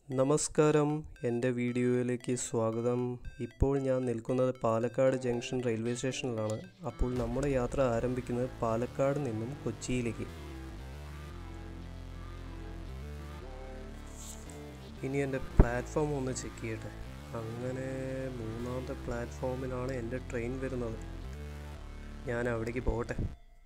നമസ്കാരം എൻ്റെ വീഡിയോയിലേക്ക് സ്വാഗതം ഇപ്പോൾ ഞാൻ നിൽക്കുന്നത് പാലക്കാട് ജംഗ്ഷൻ റെയിൽവേ സ്റ്റേഷനിലാണ് അപ്പോൾ നമ്മുടെ യാത്ര ആരംഭിക്കുന്നത് പാലക്കാട് നിന്നും കൊച്ചിയിലേക്ക് ഇനി എൻ്റെ പ്ലാറ്റ്ഫോം ഒന്ന് ചെക്ക് ചെയ്യട്ടെ അങ്ങനെ മൂന്നാമത്തെ പ്ലാറ്റ്ഫോമിലാണ് എൻ്റെ ട്രെയിൻ വരുന്നത് ഞാൻ അവിടേക്ക് പോകട്ടെ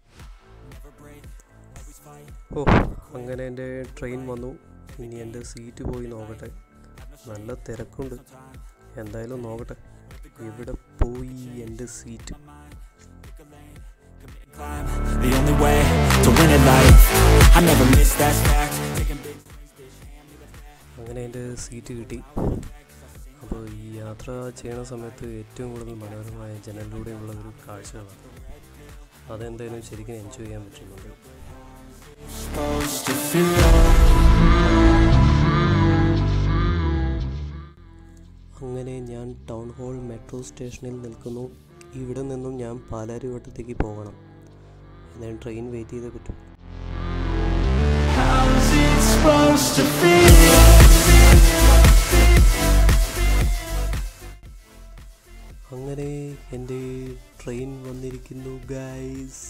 ഓ അങ്ങനെ എൻ്റെ ട്രെയിൻ വന്നു ഇനി എൻ്റെ സീറ്റ് പോയി നോക്കട്ടെ നല്ല തിരക്കുണ്ട് എന്തായാലും നോക്കട്ടെ ഇവിടെ പോയി എൻ്റെ seat climb the only way to win in life. I never miss that fact. Taking big അങ്ങനെ എൻ്റെ സീറ്റ് കിട്ടി അപ്പോൾ ഈ യാത്ര ചെയ്യുന്ന സമയത്ത് ഏറ്റവും കൂടുതൽ മനോഹരമായ ജനലിലൂടെയുള്ള ഒരു കാഴ്ചകളാണ് അതെന്തായാലും ശരിക്കും എൻജോയ് ചെയ്യാൻ പറ്റുന്നുണ്ട് supposed to feel. അങ്ങനെ ഞാൻ ടൗൺ ഹാൾ മെട്രോ സ്റ്റേഷനിൽ നിൽക്കുന്നു ഇവിടെ നിന്നും ഞാൻ പാലാരിവട്ടത്തേക്ക് പോകണം ഞാൻ ട്രെയിൻ വെയിറ്റ് ചെയ്തേ പറ്റും How's it supposed to feel? അങ്ങനെ എൻ്റെ ട്രെയിൻ വന്നിരിക്കുന്നു guys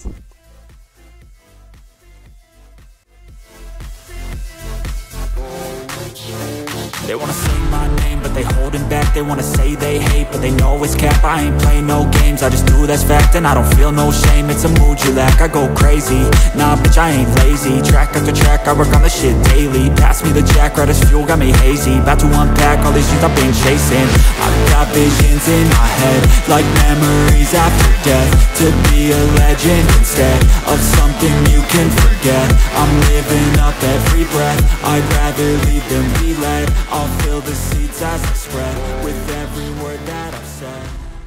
They wanna say my name, but they holding back. They wanna say they hate, but they know it's cap. I ain't playing no games, I just do that's fact, and I don't feel no shame. It's a mood you lack. I go crazy, nah, bitch, I ain't lazy. Track after track, I work on the shit daily. Pass me the jack, right as fuel, got me hazy. About to unpack all these things I've been chasing. I've got visions in my head, like memories after death. To be a legend instead of something you can forget. I'm living up every breath. I'd rather lead than be led. I'll fill the seats as I spread with every word that I've said.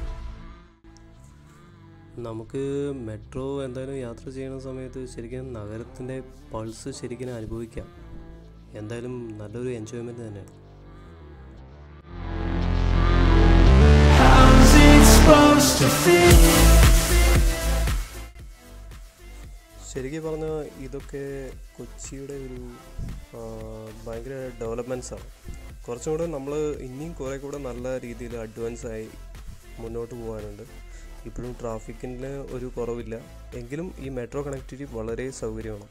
നമുക്ക് metro എന്തായാലും യാത്ര ചെയ്യുന്ന സമയത്ത് ശരിക്കും നഗരത്തിൻ്റെ pulse ശരിക്കും അനുഭവിക്കാം എന്തായാലും നല്ലൊരു എൻജോയ്മെൻറ്റ് തന്നെയാണ് How's it supposed to feel? ശരിക്കും പറഞ്ഞാൽ ഇതൊക്കെ കൊച്ചിയുടെ ഒരു ആ, ഭയങ്കര ഡെവലപ്മെൻറ്റ്സ് ആണ് കുറച്ചും കൂടെ നമ്മൾ ഇനിയും കുറേ കൂടെ നല്ല രീതിയിൽ അഡ്വാൻസ് ആയി മുന്നോട്ട് പോകാനുണ്ട് ഇപ്പോഴും ട്രാഫിക്കിന് ഒരു കുറവില്ല എങ്കിലും ഈ മെട്രോ കണക്ടിവിറ്റി വളരെ സൗകര്യമാണ്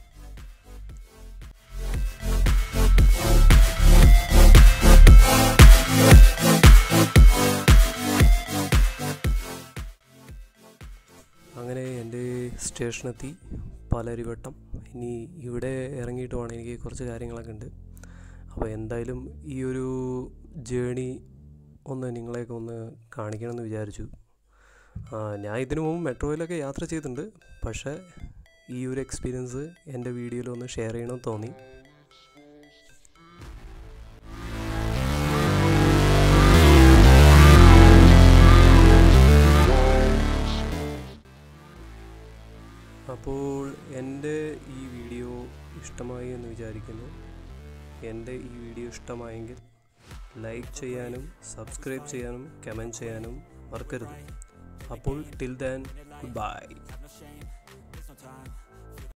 അങ്ങനെ എൻ്റെ സ്റ്റേഷനെത്തി പാലാരിവട്ടം ഇനി ഇവിടെ ഇറങ്ങിയിട്ട് വേണം എനിക്ക് കുറച്ച് കാര്യങ്ങളൊക്കെ ഉണ്ട് അപ്പോൾ എന്തായാലും ഈ ഒരു ജേണി ഒന്ന് നിങ്ങളെയൊക്കെ ഒന്ന് കാണിക്കണമെന്ന് വിചാരിച്ചു ആ, ഞാൻ ഇതിനു മുമ്പ് മെട്രോയിലൊക്കെ യാത്ര ചെയ്തിട്ടുണ്ട് പക്ഷേ ഈ ഒരു എക്സ്പീരിയൻസ് എൻ്റെ വീഡിയോയിൽ ഒന്ന് ഷെയർ ചെയ്യണമെന്ന് തോന്നി അപ്പോൾ എൻ്റെ ഈ വീഡിയോ ഇഷ്ടമായി എന്ന് വിചാരിക്കുന്നു എൻ്റെ ഈ വീഡിയോ ഇഷ്ടമായെങ്കിൽ ലൈക്ക് ചെയ്യാനും സബ്സ്ക്രൈബ് ചെയ്യാനും കമൻറ്റ് ചെയ്യാനും മറക്കരുത് അപ്പോൾ ടിൽ ദാൻ ഗുഡ് ബൈ